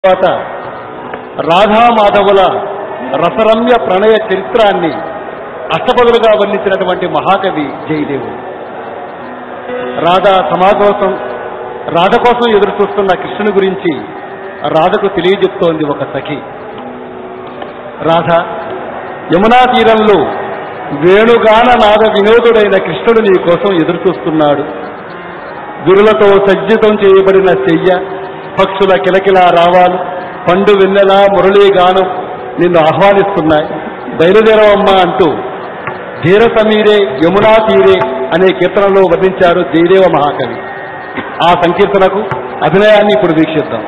తర్వాత రాధామాధవుల రసరమ్య ప్రణయ చరిత్రాన్ని అష్టపదులుగా వర్ణించినటువంటి మహాకవి జయదేవుడు రాధా సమాగోసం రాధ కోసం ఎదురు చూస్తున్న కృష్ణుని గురించి రాధకు తెలియజెప్తోంది ఒక సఖి రాధ యమునా తీరంలో వేణుగాన నాద వినోదుడైన కృష్ణుడు నీ కోసం ఎదురు చూస్తున్నాడు విరులతో సజ్జితం చేయబడిన చెయ్య పక్షుల కిలకిల రావాలు పండు వెన్నెల మురళీ గానం నిన్ను ఆహ్వానిస్తున్నాయి బయలుదేరవమ్మా అంటూ ధీర సమీరే యమునా తీరే అనే కీర్తనలో వర్ణించారు జయదేవ మహాకవి ఆ సంకీర్తనకు అభినయాన్ని ఇప్పుడు వీక్షిద్దాం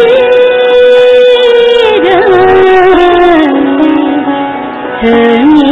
ధీర